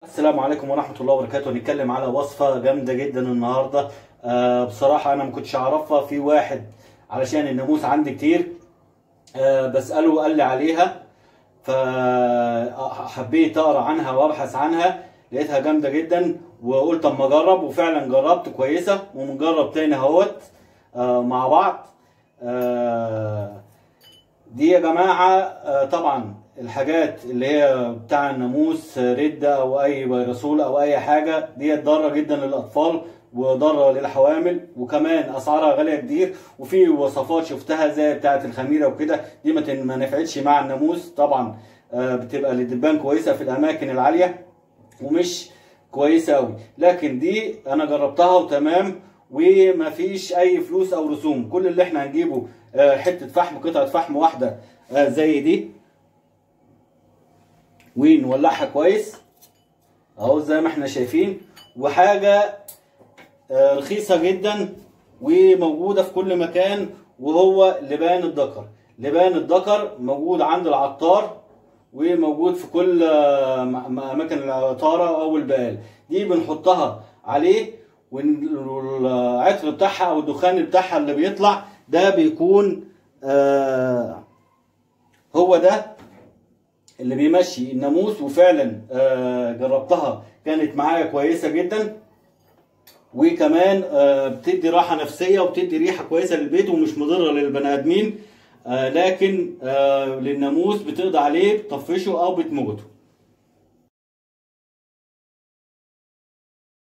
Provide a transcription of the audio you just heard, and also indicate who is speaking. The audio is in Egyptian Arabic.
Speaker 1: السلام عليكم ورحمة الله وبركاته هنتكلم على وصفة جامدة جدا النهاردة آه بصراحة أنا ما كنتش أعرفها في واحد علشان الناموس عندي كتير آه بسأله قال لي عليها فحبيت أقرأ عنها وأبحث عنها لقيتها جامدة جدا وقلت أما أجرب وفعلا جربت كويسة ومنجرب تاني اهوت آه مع بعض آه دي يا جماعة آه، طبعا الحاجات اللي هي بتاع الناموس آه، ردة أو أي فيروسول أو أي حاجة دي ضارة جدا للأطفال وضارة للحوامل وكمان أسعارها غالية كتير وفي وصفات شفتها زي بتاعة الخميرة وكده دي ما تن- ما نفعتش مع الناموس طبعا آه، بتبقى للدبان كويسة في الأماكن العالية ومش كويسة أوي لكن دي أنا جربتها وتمام ومفيش أي فلوس أو رسوم كل اللي احنا هنجيبه آه، حتة فحم قطعة فحم واحدة آه، زي دي ونولعها كويس اهو زي ما احنا شايفين وحاجة آه، رخيصة جدا وموجودة في كل مكان وهو لبان الذكر لبان الذكر موجود عند العطار وموجود في كل آه، م- م- اماكن العطارة او البقال دي بنحطها عليه والعطر بتاعها او الدخان بتاعها اللي بيطلع ده بيكون آه هو ده اللي بيمشي الناموس وفعلا آه جربتها كانت معايا كويسه جدا وكمان آه بتدي راحه نفسيه وبتدي ريحه كويسه للبيت ومش مضره للبني ادمين آه لكن آه للناموس بتقضي عليه بتطفشه او بتموته